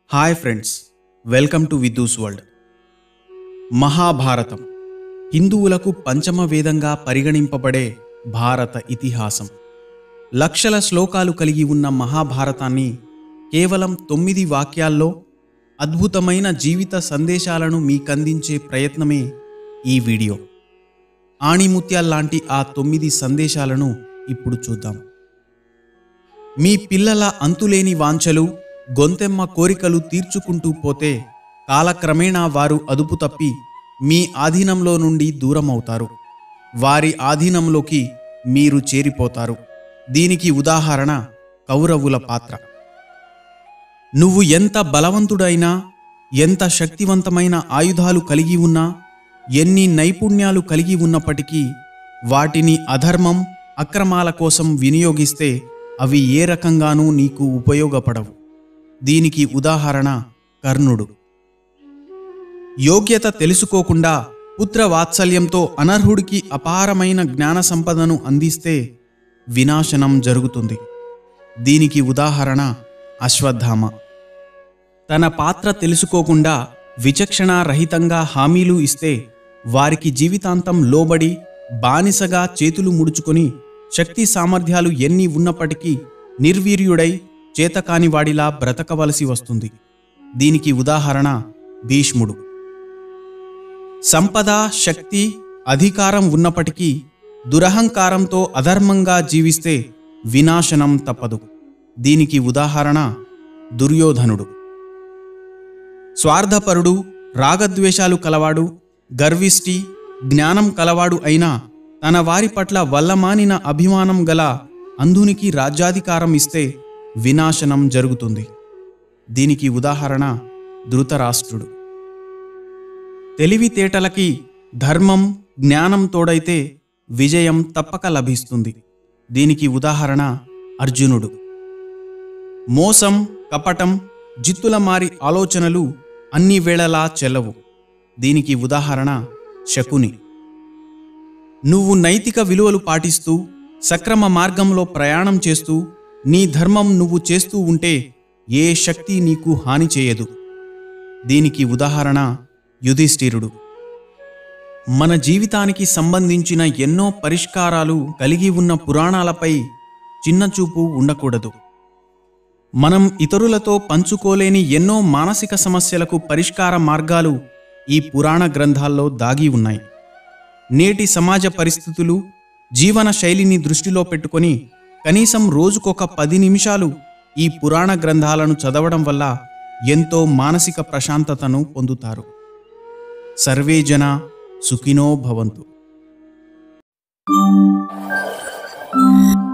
hi friends welcome to Vidhu's world Mahabharatam హిందువులకు పంచమ వేదంగా పరిగణింపబడే భారత ఇతిహాసం లక్షల శ్లోకాలు కలిగి ఉన్న మహాభారతాన్ని కేవలం తొమ్మిది వాక్యాల్లో అద్భుతమైన జీవిత సందేశాలను మీకందించే ప్రయత్నమే ఈ వీడియో ఆణిముత్యాల్లాంటి ఆ తొమ్మిది సందేశాలను ఇప్పుడు చూద్దాం మీ పిల్లల అంతులేని వాంఛలు గొంతెమ్మ కోరికలు తీర్చుకుంటూ పోతే కాలక్రమేణా వారు అదుపు తప్పి మీ ఆధీనంలో నుండి దూరమవుతారు వారి ఆధీనంలోకి మీరు చేరిపోతారు దీనికి ఉదాహరణ కౌరవుల పాత్ర నువ్వు ఎంత బలవంతుడైనా ఎంత శక్తివంతమైన ఆయుధాలు కలిగి ఉన్నా ఎన్ని నైపుణ్యాలు కలిగి ఉన్నప్పటికీ వాటిని అధర్మం అక్రమాల కోసం వినియోగిస్తే అవి ఏ రకంగానూ నీకు ఉపయోగపడవు దీనికి ఉదాహరణ కర్ణుడు యోగ్యత తెలుసుకోకుండా పుత్ర వాత్సల్యంతో అనర్హుడికి అపారమైన జ్ఞాన సంపదను అందిస్తే వినాశనం జరుగుతుంది దీనికి ఉదాహరణ అశ్వత్థామ తన పాత్ర తెలుసుకోకుండా విచక్షణారహితంగా హామీలు ఇస్తే వారికి జీవితాంతం లోబడి బానిసగా చేతులు ముడుచుకొని శక్తి సామర్థ్యాలు ఎన్ని ఉన్నప్పటికీ నిర్వీర్యుడై చేతకానివాడిలా బ్రతకవలసి వస్తుంది దీనికి ఉదాహరణ భీష్ముడు సంపద శక్తి అధికారం ఉన్నప్పటికీ దురహంకారంతో అధర్మంగా జీవిస్తే వినాశనం తప్పదు దీనికి ఉదాహరణ దుర్యోధనుడు స్వార్థపరుడు రాగద్వేషాలు కలవాడు గర్విష్టి జ్ఞానం కలవాడు అయినా తన వారి పట్ల వల్లమానిన అభిమానం గల అంధునికి రాజ్యాధికారం ఇస్తే వినాశనం జరుగుతుంది దీనికి ఉదాహరణ ధృతరాష్ట్రుడు తెలివితేటలకి ధర్మం జ్ఞానం తోడైతే విజయం తప్పక లభిస్తుంది దీనికి ఉదాహరణ అర్జునుడు మోసం కపటం జిత్తుల మారి ఆలోచనలు అన్ని వేళలా చెల్లవు దీనికి ఉదాహరణ శకుని నువ్వు నైతిక విలువలు పాటిస్తూ సక్రమ మార్గంలో ప్రయాణం చేస్తూ నీ ధర్మం నువ్వు చేస్తూ ఉంటే ఏ శక్తి నీకు హాని చేయదు దీనికి ఉదాహరణ యుధిష్ఠిరుడు మన జీవితానికి సంబంధించిన ఎన్నో పరిష్కారాలు కలిగి ఉన్న పురాణాలపై చిన్నచూపు ఉండకూడదు మనం ఇతరులతో పంచుకోలేని ఎన్నో మానసిక సమస్యలకు పరిష్కార మార్గాలు ఈ పురాణ గ్రంథాల్లో దాగి ఉన్నాయి నేటి సమాజ పరిస్థితులు జీవన శైలిని దృష్టిలో పెట్టుకొని కనీసం రోజుకొక పది నిమిషాలు ఈ పురాణ గ్రంథాలను చదవడం వల్ల ఎంతో మానసిక ప్రశాంతతను పొందుతారు సర్వే జన సుఖినో భవంతు